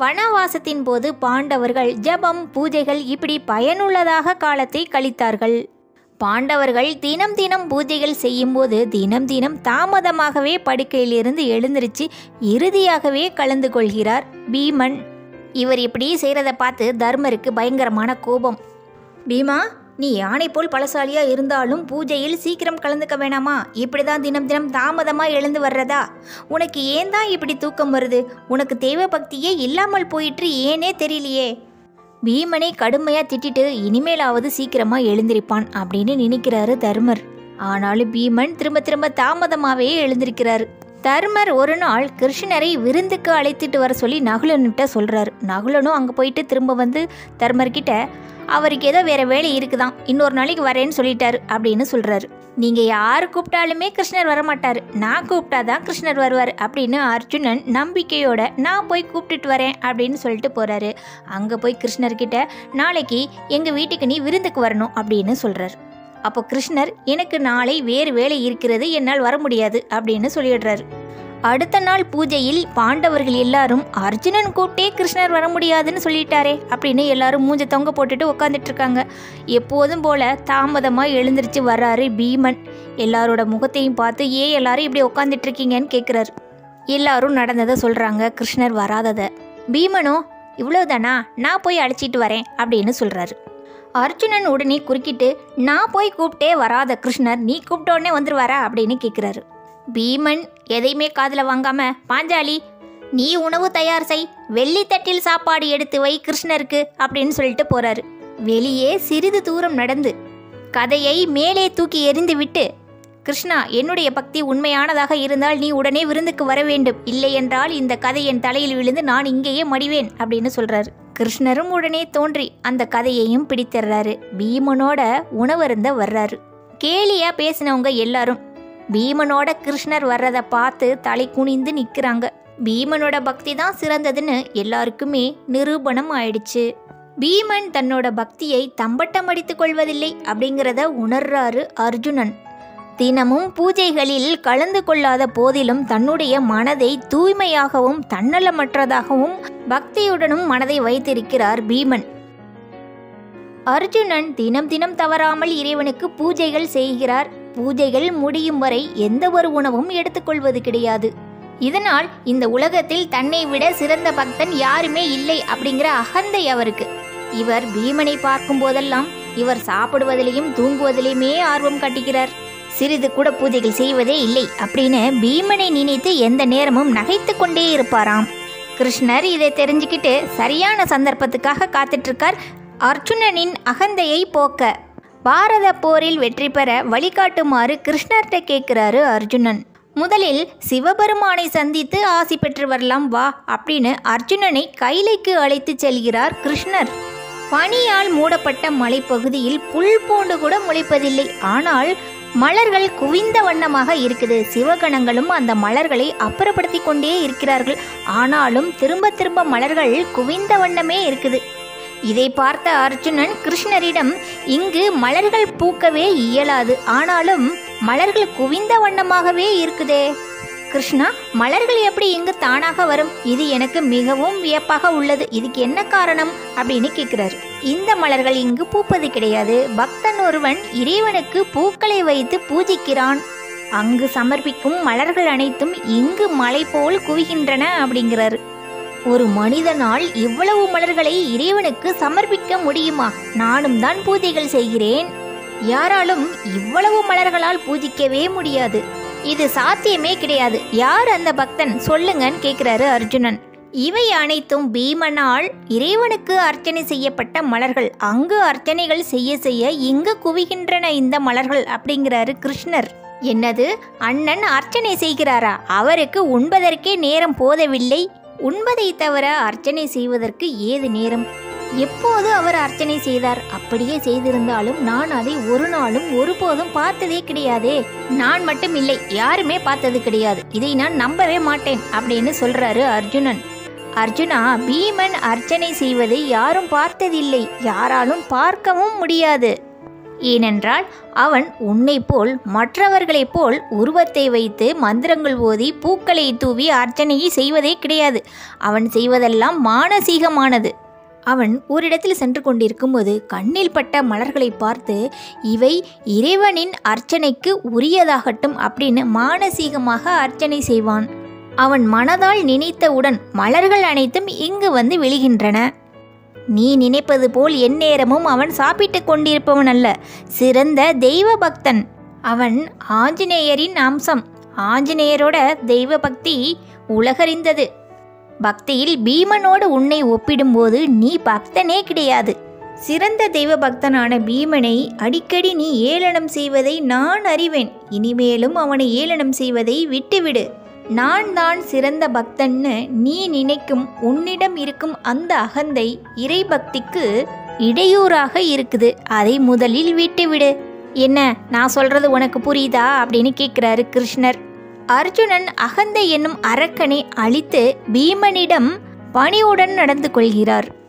வனவாசத்தின் போது பாண்டவர்கள் ஜெபம் பூஜைகள் இப்படி பயனுள்ளதாக காலத்தை கழித்தார்கள் பாண்டவர்கள் தினம் தினம் பூஜைகள் செய்யும்போது தினம் தினம் தாமதமாகவே படுக்கையிலிருந்து எழுந்திருச்சு இறுதியாகவே கலந்து கொள்கிறார் பீமன் இவர் இப்படி செய்கிறத பார்த்து தர்மருக்கு பயங்கரமான கோபம் பீமா நீ யானை போல் பலசாலியா இருந்தாலும் பூஜையில் சீக்கிரம் கலந்துக்க வேணாமா இப்படி தான் தினம் தினம் தாமதமாக எழுந்து வர்றதா உனக்கு ஏன் தான் இப்படி தூக்கம் வருது உனக்கு தெய்வ பக்தியே இல்லாமல் போயிற்று ஏனே தெரியலையே பீமனை கடுமையாக திட்டிட்டு இனிமேலாவது சீக்கிரமா எழுந்திருப்பான் அப்படின்னு நினைக்கிறாரு தர்மர் ஆனாலும் பீமன் திரும்ப திரும்ப தாமதமாகவே எழுந்திருக்கிறாரு தர்மர் ஒரு நாள் கிருஷ்ணரை விருந்துக்கு அழைத்துட்டு வர சொல்லி நகுலன்கிட்ட சொல்றாரு நகுலனும் அங்கே போயிட்டு திரும்ப வந்து தர்மர்கிட்ட அவருக்கு ஏதோ வேற வேலை இருக்குதாம் இன்னொரு நாளைக்கு வரேன்னு சொல்லிட்டாரு அப்படின்னு சொல்றாரு நீங்க யார் கூப்பிட்டாலுமே கிருஷ்ணர் வரமாட்டாரு நான் கூப்பிட்டாதான் கிருஷ்ணர் வருவார் அப்படின்னு அர்ஜுனன் நம்பிக்கையோட நான் போய் கூப்பிட்டுட்டு வரேன் அப்படின்னு சொல்லிட்டு போறாரு அங்கே போய் கிருஷ்ணர்கிட்ட நாளைக்கு எங்கள் வீட்டுக்கு நீ விருந்துக்கு வரணும் அப்படின்னு சொல்கிறார் அப்போ கிருஷ்ணர் எனக்கு நாளை வேறு வேலை இருக்கிறது என்னால் வர முடியாது அப்படின்னு சொல்லிடுறாரு அடுத்த நாள் பூஜையில் பாண்டவர்கள் எல்லாரும் அர்ஜுனன் கூப்பிட்டே கிருஷ்ணர் வர முடியாதுன்னு சொல்லிட்டாரே அப்படின்னு எல்லாரும் மூஞ்ச தொங்க போட்டுட்டு உட்காந்துட்டு இருக்காங்க எப்போதும் போல தாமதமாக எழுந்திருச்சு வர்றாரு பீமன் எல்லாரோட முகத்தையும் பார்த்து ஏன் எல்லாரும் இப்படி உட்காந்துட்டு இருக்கீங்கன்னு கேட்குறாரு எல்லாரும் நடந்ததை சொல்கிறாங்க கிருஷ்ணர் வராததை பீமனோ இவ்வளவுதானா நான் போய் அழைச்சிட்டு வரேன் அப்படின்னு சொல்கிறாரு அர்ஜுனன் உடனே குறுக்கிட்டு நான் போய் கூப்பிட்டே வராத கிருஷ்ணர் நீ கூப்பிட்ட உடனே வந்துருவாரா அப்படின்னு கேட்குறாரு பீமன் எதையுமே காதில் வாங்காம பாஞ்சாலி நீ உணவு தயார் செய் வெள்ளித்தட்டில் சாப்பாடு எடுத்து வை கிருஷ்ணருக்கு அப்படின்னு சொல்லிட்டு போறாரு வெளியே சிறிது தூரம் நடந்து கதையை மேலே தூக்கி எறிந்து விட்டு கிருஷ்ணா என்னுடைய பக்தி உண்மையானதாக இருந்தால் நீ உடனே விருந்துக்கு வர வேண்டும் இல்லை என்றால் இந்த கதை என் தலையில் விழுந்து நான் இங்கேயே மடிவேன் அப்படின்னு சொல்றாரு கிருஷ்ணரும் உடனே தோன்றி அந்த கதையையும் பிடித்திடுறாரு பீமனோட உணவருந்த வர்றாரு கேலியா பேசினவங்க எல்லாரும் பீமனோட கிருஷ்ணர் வர்றதை பார்த்து தலை குனிந்து நிற்கிறாங்க பீமனோட பக்தி தான் சிறந்ததுன்னு எல்லாருக்குமே நிரூபணம் ஆயிடுச்சு பீமன் தன்னோட பக்தியை தம்பட்டம் அடித்துக் கொள்வதில்லை அப்படிங்கிறத உணர்றாரு அர்ஜுனன் தினமும் பூஜைகளில் கலந்து கொள்ளாத போதிலும் தன்னுடைய மனதை தூய்மையாகவும் தன்னலமற்றதாகவும் பக்தியுடனும் மனதை வைத்திருக்கிறார் பீமன் அர்ஜுனன் தினம் தினம் தவறாமல் இறைவனுக்கு பூஜைகள் செய்கிறார் பூஜைகள் முடியும் வரை எந்த ஒரு உணவும் எடுத்துக்கொள்வது கிடையாது இதனால் இந்த உலகத்தில் தன்னை விட சிறந்த பக்தன் யாருமே இல்லை அப்படிங்கிற அகந்தை அவருக்கு இவர் பீமனை பார்க்கும் போதெல்லாம் இவர் சாப்பிடுவதிலையும் தூங்குவதிலையுமே ஆர்வம் காட்டுகிறார் சிறிது கூட பூஜைகள் செய்வதே இல்லை அப்படின்னு பீமனை நினைத்து எந்த நேரமும் நகைத்து கொண்டே இருப்பாராம் கிருஷ்ணர் இதை தெரிஞ்சுக்கிட்டு சரியான சந்தர்ப்பத்துக்காக காத்துட்டு இருக்கார் அர்ஜுனனின் அகந்தையை போக்க பாரத போரில் வெற்றி பெற வழிகாட்டுமாறு கிருஷ்ணர்கிட்ட கேட்கிறாரு அர்ஜுனன் முதலில் சிவபெருமானை சந்தித்து ஆசி பெற்று வரலாம் வா அப்படின்னு அர்ஜுனனை கைலைக்கு அழைத்து செல்கிறார் கிருஷ்ணர் பனியால் மூடப்பட்ட மலைப்பகுதியில் புல் பூண்டு கூட முளைப்பதில்லை ஆனால் மலர்கள் குவிந்த வண்ணமாக இருக்குது சிவகணங்களும் அந்த மலர்களை அப்புறப்படுத்தி கொண்டே இருக்கிறார்கள் ஆனாலும் திரும்ப திரும்ப மலர்கள் குவிந்த வண்ணமே இருக்குது இதை பார்த்த அர்ஜுனன் கிருஷ்ணரிடம் இங்கு மலர்கள் பூக்கவே இயலாது ஆனாலும் மலர்கள் குவிந்த வண்ணமாகவே இருக்குதே கிருஷ்ணா மலர்கள் எப்படி இங்கு தானாக வரும் இது எனக்கு மிகவும் வியப்பாக உள்ளது இதுக்கு என்ன காரணம் அப்படின்னு கேட்கிறாரு இந்த மலர்கள் இங்கு பூப்பது கிடையாது பக்தன் ஒருவன் இறைவனுக்கு பூக்களை வைத்து பூஜிக்கிறான் அங்கு சமர்ப்பிக்கும் மலர்கள் அனைத்தும் இங்கு மலை போல் குவிகின்றன அப்படிங்கிறாரு ஒரு மனிதனால் இவ்வளவு மலர்களை இறைவனுக்கு சமர்ப்பிக்க முடியுமா நானும் தான் பூஜைகள் செய்கிறேன் யாராலும் இவ்வளவு மலர்களால் பூஜிக்கவே முடியாது இது சாத்தியமே கிடையாது யார் அந்த பக்தன் சொல்லுங்கன்னு கேட்கிறாரு அர்ஜுனன் இவை அனைத்தும் பீமனால் இறைவனுக்கு அர்ச்சனை செய்யப்பட்ட மலர்கள் அங்கு அர்ச்சனைகள் செய்ய செய்ய இங்கு குவிகின்றன இந்த மலர்கள் அப்படிங்கிறாரு கிருஷ்ணர் என்னது அண்ணன் அர்ச்சனை செய்கிறாரா அவருக்கு உண்பதற்கே நேரம் போதவில்லை உண்பதை தவிர அர்ச்சனை செய்வதற்கு ஏது நேரம் எப்போது அவர் அர்ச்சனை செய்தார் அப்படியே செய்திருந்தாலும் நான் அதை ஒரு நாளும் ஒருபோதும் பார்த்ததே கிடையாதே நான் மட்டும் இல்லை யாருமே பார்த்தது கிடையாது இதை நான் நம்பவே மாட்டேன் அப்படின்னு சொல்றாரு அர்ஜுனன் அர்ஜுனா பீமன் அர்ச்சனை செய்வதை யாரும் பார்த்ததில்லை யாராலும் பார்க்கவும் முடியாது ஏனென்றால் அவன் உன்னைப் போல் மற்றவர்களைப் போல் உருவத்தை வைத்து மந்திரங்கள் ஓதி பூக்களை தூவி அர்ச்சனையை செய்வதே கிடையாது அவன் செய்வதெல்லாம் மானசீகமானது அவன் ஓரிடத்தில் சென்று கொண்டிருக்கும்போது கண்ணில் பட்ட மலர்களை பார்த்து இவை இறைவனின் அர்ச்சனைக்கு உரியதாகட்டும் அப்படின்னு மானசீகமாக அர்ச்சனை செய்வான் அவன் மனதால் நினைத்தவுடன் மலர்கள் அனைத்தும் இங்கு வந்து விழுகின்றன நீ நினைப்பது போல் எந்நேரமும் அவன் சாப்பிட்டுக் கொண்டிருப்பவன் அல்ல சிறந்த தெய்வ பக்தன் அவன் ஆஞ்சநேயரின் அம்சம் ஆஞ்சநேயரோட தெய்வ பக்தி உலகறிந்தது பக்தியில் பீமனோடு உன்னை ஒப்பிடும்போது நீ பக்தனே கிடையாது சிறந்த தெய்வ பக்தனான பீமனை அடிக்கடி நீ ஏளனம் செய்வதை நான் அறிவேன் இனிமேலும் அவனை ஏளனம் செய்வதை விட்டுவிடு நான் தான் சிறந்த பக்தன்னு நீ நினைக்கும் உன்னிடம் இருக்கும் அந்த அகந்தை இறை பக்திக்கு இடையூறாக இருக்குது அதை முதலில் விட்டுவிடு என்ன நான் சொல்றது உனக்கு புரியுதா அப்படின்னு கேட்குறாரு கிருஷ்ணர் அர்ஜுனன் அகந்தை என்னும் அரக்கனை அழித்து பீமனிடம் பணிவுடன் நடந்து கொள்கிறார்